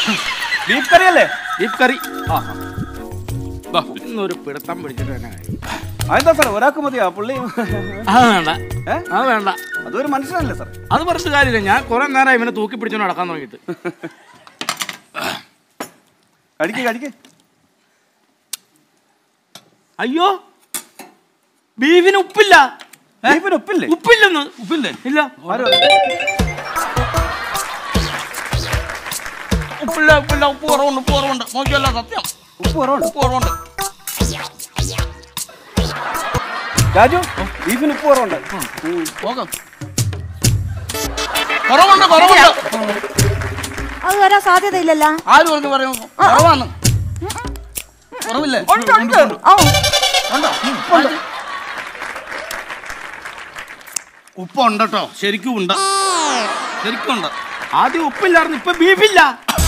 Beef കറി അല്ലേ beef കറി ആ ദാ, ഇന്നൊരു പിടുത്തം പിടിച്ചിട്ട് തന്നെ കാര്യം. അതെന്താ സാർ ഒരാൾക്ക് മതിയാ പുള്ളി അത് വേണ്ട ഏ? അത് വേണ്ട അതൊരു മനുഷ്യനല്ലേ സാർ അത് പറഞ്ഞിട്ട് കാര്യമില്ല ഞാൻ കുറെ നേരം ഇവനെ തൂക്കി പിടിച്ചോണ്ട് നടക്കാൻ തുടങ്ങിയിട്ട് കടിക്ക് കടിക്ക് അയ്യോ ബീഫിന് ഉപ്പില്ല ഏ? ബീഫിന് ഉപ്പില്ലേ ഉപ്പില്ലെന്ന് ഉപ്പില്ലേ ഇല്ല ആരോ ഉപ്പില്ല ഉപ്പില്ല ഉപ്പ് കുറവുണ്ട് ഉപ്പ് കുറവുണ്ട് നോക്കിയല്ല സത്യം ഉപ്പ് കുറവുണ്ട് ഉപ്പ് കുറവുണ്ട് രാജു ബീഫിന് ഉപ്പ് കുറവുണ്ട് ഉം. നോക്കാം കുറവുണ്ട് കുറവുണ്ട് അത് വരാൻ സാധ്യതയില്ലല്ലോ ആര് പറഞ്ഞു പറയും കുറവാണ് കുറവില്ലേ ഉണ്ട് ഉണ്ട് ഓ ഉണ്ടോ ഉണ്ട്. ഉപ്പുണ്ട് കേട്ടോ ശരിക്കും ഉണ്ട് ശരിക്കും ഉണ്ട് ആദ്യം ഉപ്പില്ലായിരുന്നു ഇപ്പൊ ബീഫില്ല